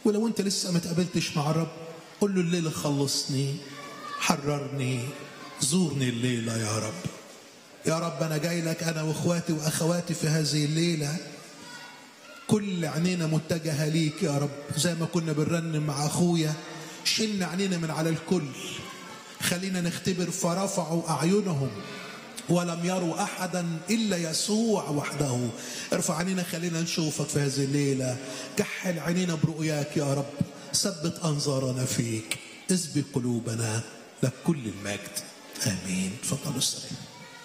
ولو انت لسه ما تقابلتش مع الرب قول له الليله خلصني حررني زورني الليله يا رب يا رب انا جاي لك انا واخواتي واخواتي في هذه الليله كل عينينا متجهه ليك يا رب زي ما كنا بنرنم مع اخويا شلنا عينينا من على الكل خلينا نختبر فرفعوا اعينهم ولم يروا احدا الا يسوع وحده ارفع عينينا خلينا نشوفك في هذه الليله كحل عينينا برؤياك يا رب ثبت انظارنا فيك اسبق قلوبنا لك كل المجد امين تفضلوا السلام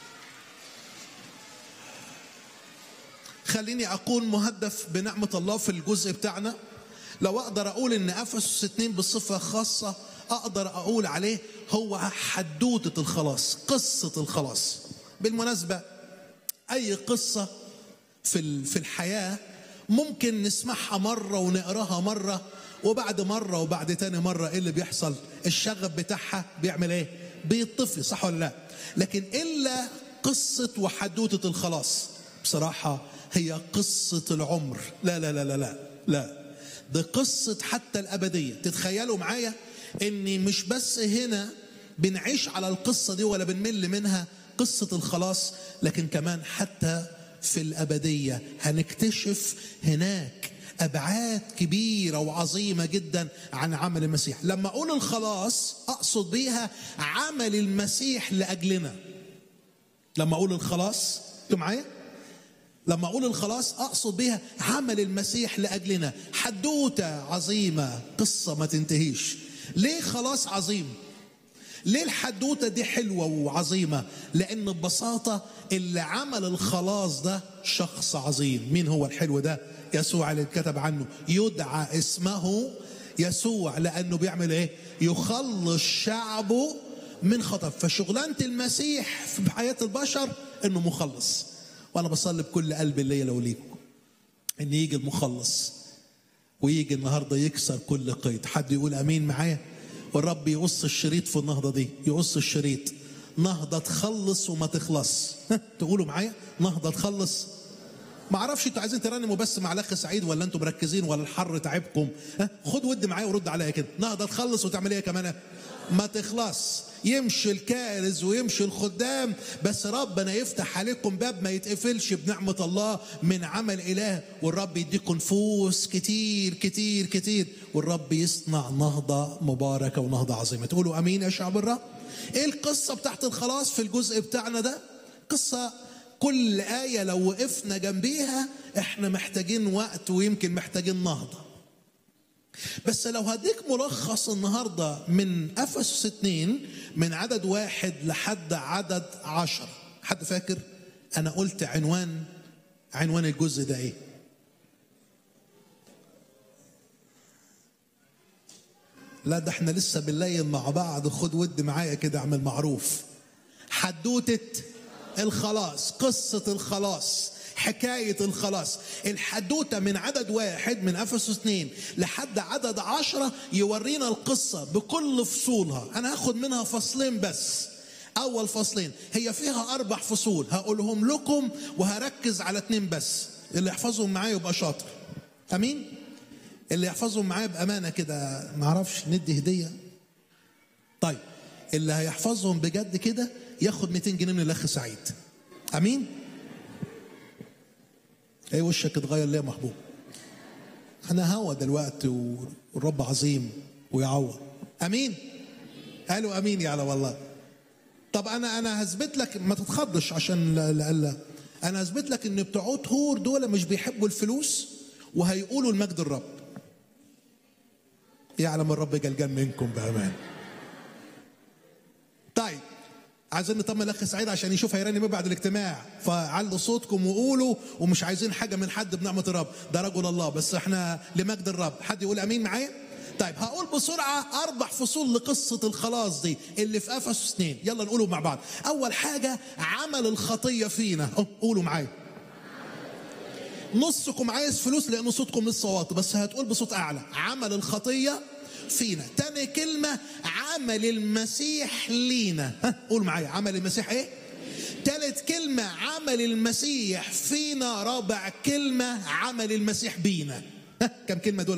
خليني اكون مهدف بنعمه الله في الجزء بتاعنا لو اقدر اقول ان افسس اتنين بصفه خاصه اقدر اقول عليه هو حدوته الخلاص قصه الخلاص بالمناسبه اي قصه في في الحياه ممكن نسمعها مره ونقراها مره وبعد مره وبعد تاني مره ايه اللي بيحصل الشغف بتاعها بيعمل ايه بيطفي صح ولا لا لكن الا قصه وحدوته الخلاص بصراحه هي قصه العمر لا لا لا لا لا لا ده قصه حتى الابديه تتخيلوا معايا ان مش بس هنا بنعيش على القصه دي ولا بنمل منها قصه الخلاص لكن كمان حتى في الابديه هنكتشف هناك ابعاد كبيره وعظيمه جدا عن عمل المسيح لما اقول الخلاص اقصد بيها عمل المسيح لاجلنا لما اقول الخلاص انتوا معايا لما اقول الخلاص اقصد بها عمل المسيح لاجلنا حدوته عظيمه قصه ما تنتهيش ليه خلاص عظيم ليه الحدوته دي حلوه وعظيمه لان ببساطه اللي عمل الخلاص ده شخص عظيم مين هو الحلو ده يسوع اللي اتكتب عنه يدعى اسمه يسوع لانه بيعمل ايه يخلص شعبه من خطف فشغلانه المسيح في حياه البشر انه مخلص وانا بصلي بكل قلبي الليله وليكم ان يجي المخلص ويجي النهارده يكسر كل قيد حد يقول امين معايا والرب يقص الشريط في النهضه دي يقص الشريط نهضه تخلص وما تخلص تقولوا معايا نهضه تخلص ما اعرفش انتوا عايزين ترنموا بس مع الاخ سعيد ولا انتوا مركزين ولا الحر تعبكم ها خد ود معايا ورد عليا كده نهضه تخلص وتعمل ايه كمان ما تخلص يمشي الكارز ويمشي الخدام بس ربنا يفتح عليكم باب ما يتقفلش بنعمة الله من عمل إله والرب يديكم نفوس كتير كتير كتير والرب يصنع نهضة مباركة ونهضة عظيمة تقولوا أمين يا شعب الرب إيه القصة بتاعت الخلاص في الجزء بتاعنا ده قصة كل آية لو وقفنا جنبيها احنا محتاجين وقت ويمكن محتاجين نهضة بس لو هديك ملخص النهارده من افسس اتنين من عدد واحد لحد عدد عشر حد فاكر انا قلت عنوان عنوان الجزء ده ايه لا ده احنا لسه بالليل مع بعض خد ود معايا كده اعمل معروف حدوته الخلاص قصه الخلاص حكاية الخلاص الحدوتة من عدد واحد من أفسس اثنين لحد عدد عشرة يورينا القصة بكل فصولها أنا هاخد منها فصلين بس أول فصلين هي فيها أربع فصول هقولهم لكم وهركز على اتنين بس اللي يحفظهم معايا يبقى شاطر أمين اللي يحفظهم معايا بأمانة كده معرفش ندي هدية طيب اللي هيحفظهم بجد كده ياخد 200 جنيه من الأخ سعيد أمين ايه وشك اتغير ليه يا محبوب انا هوا دلوقتي والرب عظيم ويعوض امين قالوا امين يا والله طب انا انا هثبت لك ما تتخضش عشان لا, لا, لا. انا هثبت لك ان بتوع هور دول مش بيحبوا الفلوس وهيقولوا المجد الرب يعلم الرب جلجان منكم بامان طيب عايزين نطمن الاخ سعيد عشان يشوف هيرنم بعد الاجتماع فعلوا صوتكم وقولوا ومش عايزين حاجه من حد بنعمه الرب ده رجل الله بس احنا لمجد الرب حد يقول امين معايا طيب هقول بسرعه اربع فصول لقصه الخلاص دي اللي في افسس 2 يلا نقولوا مع بعض اول حاجه عمل الخطيه فينا قولوا معايا نصكم عايز فلوس لان صوتكم لسه واطي بس هتقول بصوت اعلى عمل الخطيه فينا تاني كلمة عمل المسيح لينا ها قول معايا عمل المسيح ايه تالت كلمة عمل المسيح فينا رابع كلمة عمل المسيح بينا ها كم كلمة دول